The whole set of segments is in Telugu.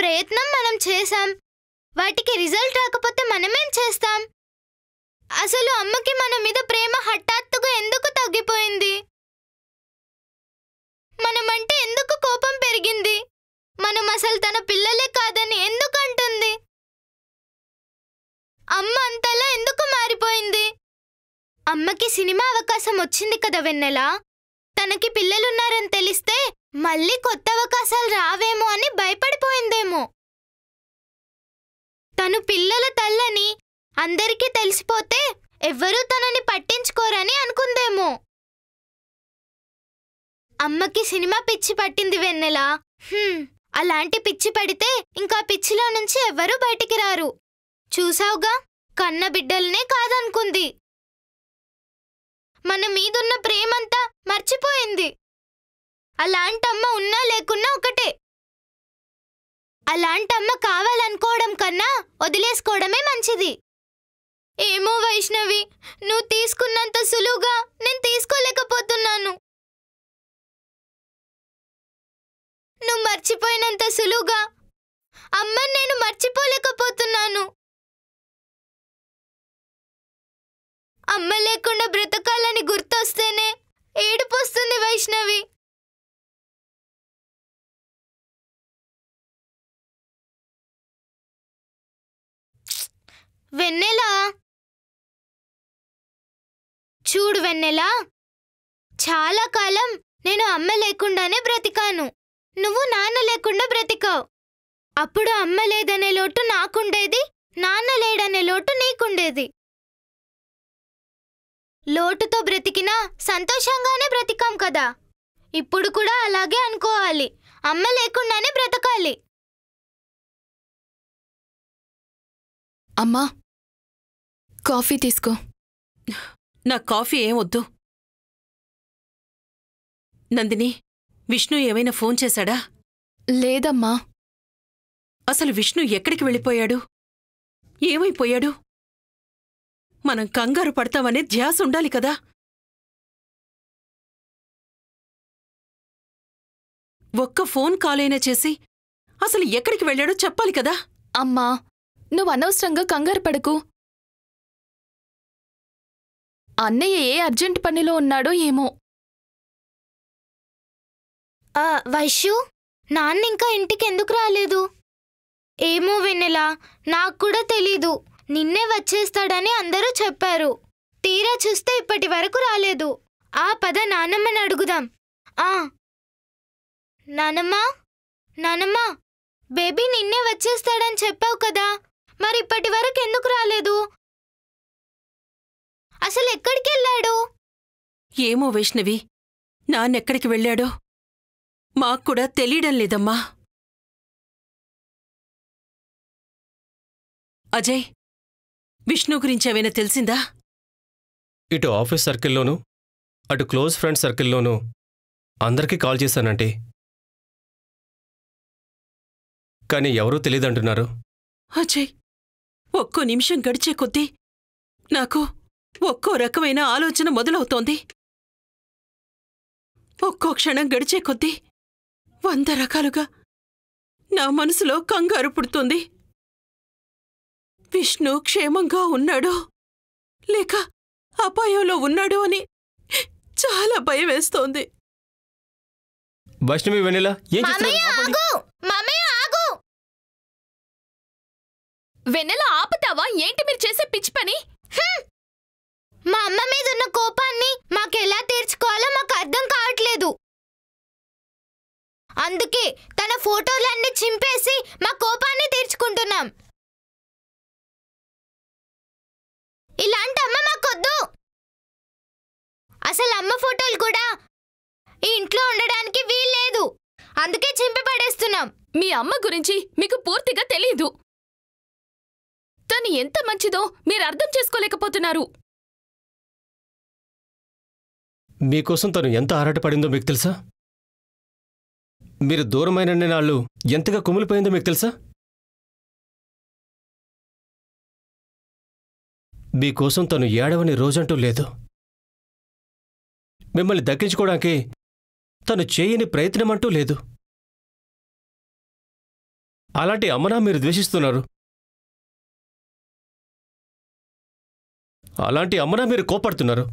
ప్రయత్నం మనం చేశాం వాటికి రిజల్ట్ రాకపోతే మనమేం చేస్తాం అసలు అమ్మకి మన మీద ప్రేమ హఠాత్తుగా ఎందుకు తగ్గిపోయింది మనమంటే ఎందుకు కోపం పెరిగింది మనం అసలు తన పిల్లలే కాదని ఎందుకు అంటుంది అమ్మ అంతలా ఎందుకు మారిపోయింది అమ్మకి సినిమా అవకాశం వచ్చింది కదా వెన్నెల తనకి పిల్లలున్నారని తెలిస్తే మళ్ళీ కొత్త అవకాశాలు రావేమో అని భయపడిపోయిందేమో తను పిల్లల తల్లని అందరికీ తెలిసిపోతే ఎవ్వరూ తనని పట్టించుకోరని అనుకుందేమో అమ్మకి సినిమా పిచ్చి పట్టింది వెన్నెల హ్మ్, అలాంటి పిచ్చి పడితే ఇంకా పిచ్చిలో నుంచి ఎవ్వరూ బయటికి రారు చూసావుగా కన్న బిడ్డలనే కాదనుకుంది మన మీదున్న ప్రేమంతా మర్చిపోయింది అలాంటమ్మ ఉన్నా లేకున్నా ఒకటే అలాంటమ్మ కావాలనుకోవడం కన్నా వదిలేసుకోవడమే మంచిది ఏమో వైష్ణవి నువ్వు తీసుకున్నంత సులువుగా నేను తీసుకోలేకపోతున్నాను నువ్వు మర్చిపోయినంత సులువుగా అమ్మని నేను మర్చిపోలేకపోతున్నాను అమ్మ లేకుండా బ్రతకాలని గుర్తొస్తేనే ఏడుపొస్తుంది వైష్ణవి వెన్నెలా చూడు వెన్నెలా చాలా కాలం నేను అమ్మ లేకుండానే బ్రతికాను నువ్వు నాన్న లేకుండా బ్రతికావు అప్పుడు అమ్మ లేదనే లోటు నాకుండేది నాన్న లేడనే లోటు నీకుండేది లోటుతో బ్రతికినా సంతోషంగానే బ్రతికాం కదా ఇప్పుడు కూడా అలాగే అనుకోవాలి అమ్మ లేకుండానే బ్రతకాలి అమ్మా కాఫీ తీసుకో నా కాఫీ ఏం వద్దు నందిని విష్ణు ఏమైనా ఫోన్ చేశాడా లేదమ్మా అసలు విష్ణు ఎక్కడికి వెళ్ళిపోయాడు ఏమైపోయాడు మనం కంగారు పడతామనే ధ్యాస ఉండాలి కదా ఒక్క ఫోన్ కాలైనా చేసి అసలు ఎక్కడికి వెళ్ళాడో చెప్పాలి కదా అమ్మా నువ్వు అనవసరంగా కంగారు పడకు అన్నయ్య ఏ అర్జెంట్ పనిలో ఉన్నాడో ఏమో ఆ, వైశ్యు నాన్న ఇంకా ఇంటికి ఎందుకు రాలేదు ఏమో వెన్నెలా నాకు కూడా తెలీదు నిన్నే వచ్చేస్తాడని అందరూ చెప్పారు తీరా చూస్తే ఇప్పటి వరకు రాలేదు ఆ పద నానమ్మని అడుగుదాం ఆ నానమ్మ నానమ్మ బేబీ నిన్నే వచ్చేస్తాడని చెప్పావు కదా మరి ఇప్పటి వరకు ఎందుకు రాలేదు అసలు ఎక్కడికి వెళ్ళాడు ఏమో వైష్ణవి నాన్నెక్కడికి వెళ్ళాడో మాక్కూడా తెలియడం లేదమ్మా అజయ్ విష్ణు గురించి ఏమైనా తెలిసిందా ఇటు ఆఫీస్ సర్కిల్లోనూ అటు క్లోజ్ ఫ్రెండ్ సర్కిల్లోనూ అందరికీ కాల్ చేశానంటే కానీ ఎవరూ తెలియదంటున్నారు అజయ్ ఒక్కో నిమిషం గడిచే కొద్దీ నాకు ఒక్కో రకమైన ఆలోచన మొదలవుతోంది ఒక్కో క్షణం గడిచే కొద్దీ వంద రకాలుగా నా మనసులో కంగారు పుడుతుంది విష్ణు క్షేమంగా ఉన్నాడో లేక అపాయంలో ఉన్నాడో అని చాలా భయం వేస్తోంది వైష్ణవి వెన్నెల ఏం మామయ్య చేస్తున్నారు ఆపండి. ఆగు మామయ్య ఆగు వెన్నెల ఆపుతావా ఏంటి మీరు చేసే పిచ్చి పని మా అమ్మ మీద ఉన్న కోపాన్ని మాకెలా తీర్చుకోవాలో మాకు అర్థం కావట్లేదు అందుకే తన ఫోటోలన్నీ చింపేసి మా కోపాన్ని తీర్చుకుంటున్నాం ఇలాంటి అమ్మ మాకొద్దు అసలు అమ్మ ఫోటోలు కూడా ఈ ఇంట్లో ఉండడానికి వీల్లేదు అందుకే చింపి పడేస్తున్నాం మీ అమ్మ గురించి మీకు పూర్తిగా తెలీదు తను ఎంత మంచిదో మీరు అర్థం చేసుకోలేకపోతున్నారు మీకోసం తను ఎంత ఆరాటపడిందో మీకు తెలుసా మీరు దూరమైన నాళ్ళు ఎంతగా కుమిలిపోయిందో మీకు తెలుసా మీకోసం తను ఏడవని రోజంటూ లేదు మిమ్మల్ని దక్కించుకోవడానికి తను చేయని ప్రయత్నమంటూ లేదు అలాంటి అమ్మనా మీరు ద్వేషిస్తున్నారు అలాంటి అమ్మనా మీరు కోపడుతున్నారు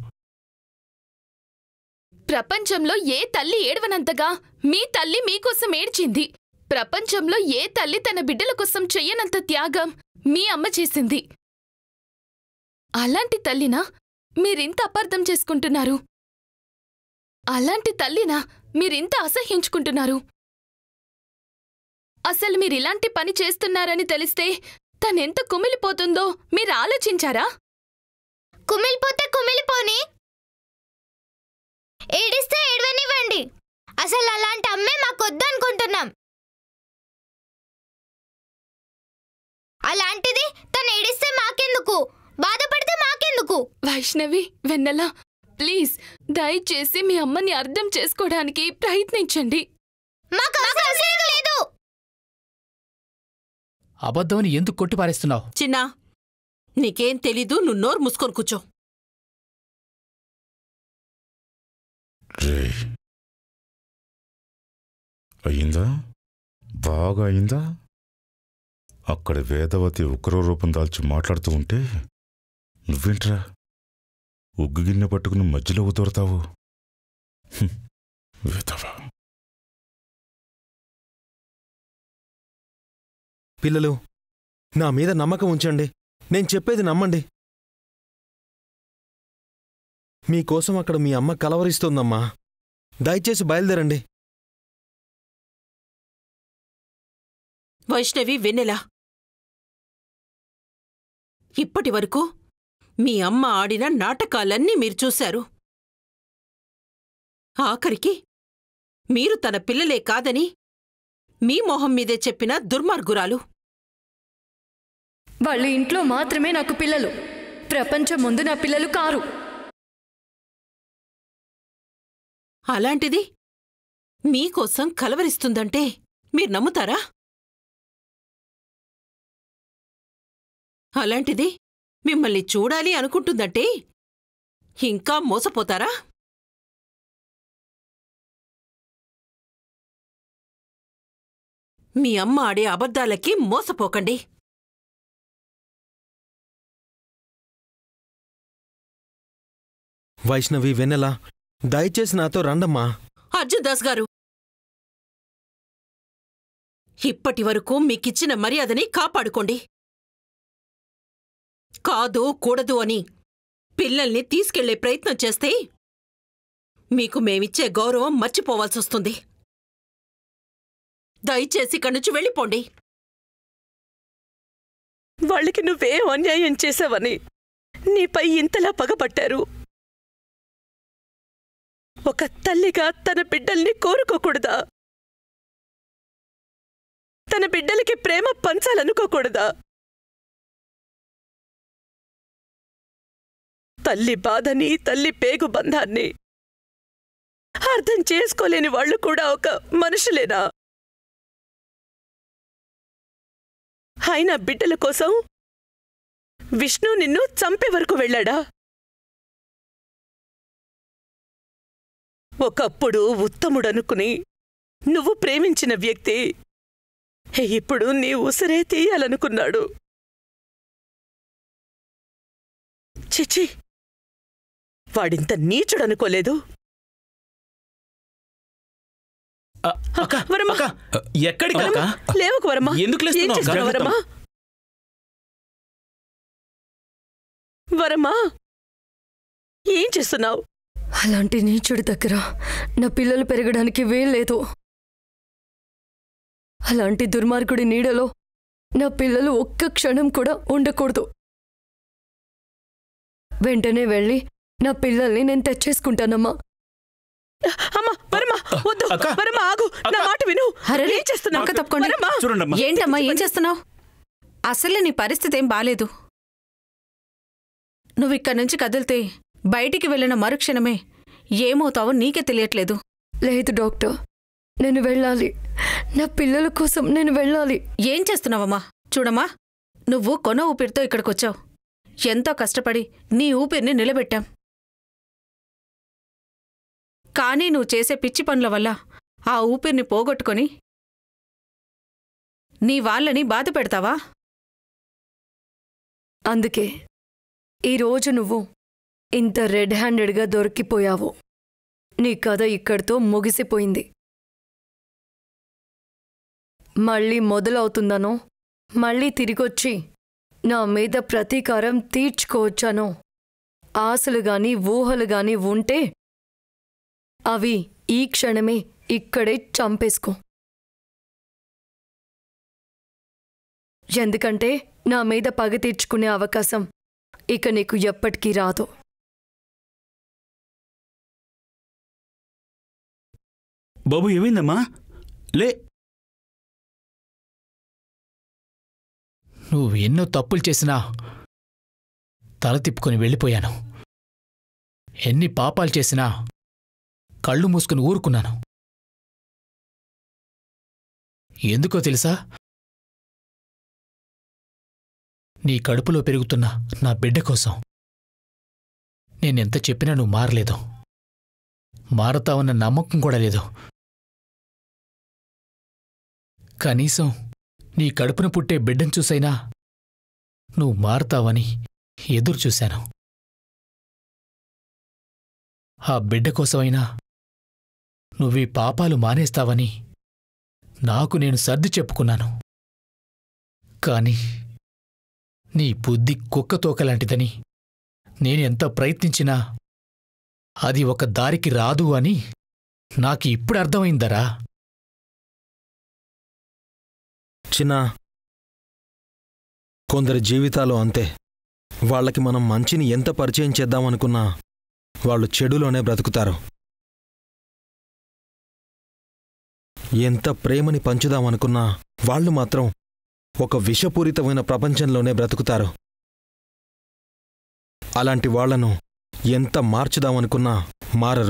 ప్రపంచంలో ఏ తల్లి ఏడవనంతగా మీ తల్లి మీకోసం ఏడ్చింది ప్రపంచంలో ఏ తల్లి తన బిడ్డల కోసం చెయ్యనంత త్యాగం మీ అమ్మ చేసింది అలాంటి తల్లినా మీరింత అపార్థం చేసుకుంటున్నారు అలాంటి తల్లినా మీరింత అసహ్యించుకుంటున్నారు అసలు మీరిలాంటి పని చేస్తున్నారని తెలిస్తే తనెంత కుమిలిపోతుందో మీరు ఆలోచించారా కుమిలిపోతే కుమిలిపోని ఏడిస్తే ఏడవనివ్వండి అసలు అలాంటి అమ్మే మాకొద్దు అనుకుంటున్నాం అలాంటిది తను ఏడిస్తే మాకెందుకు బాధపడితే మాకెందుకు వైష్ణవి వెన్నెల ప్లీజ్ దయచేసి మీ అమ్మని అర్థం చేసుకోవడానికి ప్రయత్నించండి మాకు అవసరం లేదు అబద్ధమని ఎందుకు కొట్టిపారేస్తున్నావు చిన్నా నీకేం తెలీదు నువ్వు నోరు మూసుకొని కూర్చో రే అయిందా బాగా అయిందా అక్కడ వేదవతి ఉగ్ర రూపం దాల్చి మాట్లాడుతూ ఉంటే నువ్వేంట్రా ఉగ్గు గిన్నె పట్టుకుని మధ్యలో ఉదరతావు హ్మ్, వేదవా పిల్లలు నా మీద నమ్మకం ఉంచండి నేను చెప్పేది నమ్మండి మీకోసం అక్కడ మీ అమ్మ కలవరిస్తోందమ్మా దయచేసి బయలుదేరండి వైష్ణవి వెన్నెల ఇప్పటి వరకు మీ అమ్మ ఆడిన నాటకాలన్నీ మీరు చూశారు ఆఖరికి మీరు తన పిల్లలే కాదని మీ మొహం మీదే చెప్పిన దుర్మార్గురాలు వాళ్ళు ఇంట్లో మాత్రమే నాకు పిల్లలు ప్రపంచం ముందు నా పిల్లలు కారు అలాంటిది మీకోసం కలవరిస్తుందంటే మీరు నమ్ముతారా అలాంటిది మిమ్మల్ని చూడాలి అనుకుంటుందంటే ఇంకా మోసపోతారా మీ అమ్మ ఆడే అబద్ధాలకి మోసపోకండి వైష్ణవి వెన్నెల దయచేసి నాతో రండమ్మా అర్జున్ దాస్ గారు ఇప్పటి వరకు మీకిచ్చిన మర్యాదని కాపాడుకోండి కాదు కూడదు అని పిల్లల్ని తీసుకెళ్లే ప్రయత్నం చేస్తే మీకు మేమిచ్చే గౌరవం మర్చిపోవాల్సొస్తుంది దయచేసి ఇక్కడి నుంచి వెళ్ళిపోండి వాళ్ళకి నువ్వేం అన్యాయం చేశావని నీపై ఇంతలా పగపట్టారు ఒక తల్లిగా తన బిడ్డల్ని కోరుకోకూడదా తన బిడ్డలకి ప్రేమ పంచాలనుకోకూడదా తల్లి బాధని తల్లి పేగు బంధాన్ని అర్థం చేసుకోలేని వాళ్ళు కూడా ఒక మనుషులేనా ఆయన బిడ్డల కోసం విష్ణు నిన్ను చంపే వరకు వెళ్ళాడా ఒకప్పుడు ఉత్తముడనుకుని నువ్వు ప్రేమించిన వ్యక్తి ఇప్పుడు నీ ఉసిరే తీయాలనుకున్నాడు చిచి వాడింత నీచుడనుకోలేదు అక్క వరమా. అక్క ఎక్కడికి అక్క లేవకు వరమా ఎందుకు ఏం లేస్తున్నావు? చేస్తున్నావు వరమా వరమా ఏం చేస్తున్నావు అలాంటి నీచుడి దగ్గర నా పిల్లలు పెరగడానికి వీల్లేదు అలాంటి దుర్మార్గుడి నీడలో నా పిల్లలు ఒక్క క్షణం కూడా ఉండకూడదు వెంటనే వెళ్ళి నా పిల్లల్ని నేను తెచ్చేసుకుంటానమ్మా అమ్మా వరమా వద్దు అక్క. వరమా ఆగు నా మాట విను అరెరే, ఏం చేస్తున్నావు అక్క తప్పుకోండి. వరమా చూడండమ్మా ఏంటమ్మా ఏం చేస్తున్నావు అసలే నీ పరిస్థితి ఏం బాలేదు నువ్వు ఇక్కడి నుంచి కదిలితే బయటికి వెళ్ళిన మరుక్షణమే ఏమవుతావో నీకే తెలియట్లేదు లేదు డాక్టర్ నేను వెళ్ళాలి నా పిల్లల కోసం నేను వెళ్ళాలి ఏం చేస్తున్నావమ్మా చూడమ్మా నువ్వు కొన ఊపిరితో ఇక్కడికొచ్చావు ఎంతో కష్టపడి నీ ఊపిరిని నిలబెట్టాం కానీ నువ్వు చేసే పిచ్చి పనుల వల్ల ఆ ఊపిరిని పోగొట్టుకొని నీ వాళ్ళని బాధ పెడతావా అందుకే ఈరోజు నువ్వు ఇంత రెడ్ హ్యాండెడ్గా దొరికిపోయావు నీ కథ ఇక్కడితో ముగిసిపోయింది మళ్ళీ మొదలవుతుందనో మళ్ళీ తిరిగొచ్చి నా మీద ప్రతీకారం తీర్చుకోవచ్చానో ఆశలు గాని ఊహలు గాని ఉంటే అవి ఈ క్షణమే ఇక్కడే చంపేసుకో ఎందుకంటే నా మీద పగ తీర్చుకునే అవకాశం ఇక నీకు ఎప్పటికీ రాదు బాబు ఏమైందమ్మా లే నువ్వు ఎన్నో తప్పులు చేసినా తల తిప్పుకొని వెళ్ళిపోయాను ఎన్ని పాపాలు చేసినా కళ్ళు మూసుకుని ఊరుకున్నాను ఎందుకో తెలుసా నీ కడుపులో పెరుగుతున్న నా బిడ్డ కోసం నేనెంత చెప్పినా నువ్వు మారలేదు మారతావన్న నమ్మకం కూడా లేదు కనీసం నీ కడుపున పుట్టే బిడ్డను చూసైనా నువ్వు మారతావని ఎదురు చూశాను ఆ బిడ్డ కోసమైనా నువ్వీ పాపాలు మానేస్తావని నాకు నేను సర్ది చెప్పుకున్నాను కాని నీ బుద్ధి కుక్క తోకలాంటిదని నేనెంత ప్రయత్నించినా అది ఒక దారికి రాదు అని నాకు ఇప్పుడు అర్థమైందరా చిన్న కొందరి జీవితాలు అంతే వాళ్ళకి మనం మంచిని ఎంత పరిచయం చేద్దామనుకున్నా వాళ్ళు చెడులోనే బ్రతుకుతారు ఎంత ప్రేమని పంచుదామనుకున్నా వాళ్ళు మాత్రం ఒక విషపూరితమైన ప్రపంచంలోనే బ్రతుకుతారు అలాంటి వాళ్లను ఎంత మార్చుదామనుకున్నా మారరు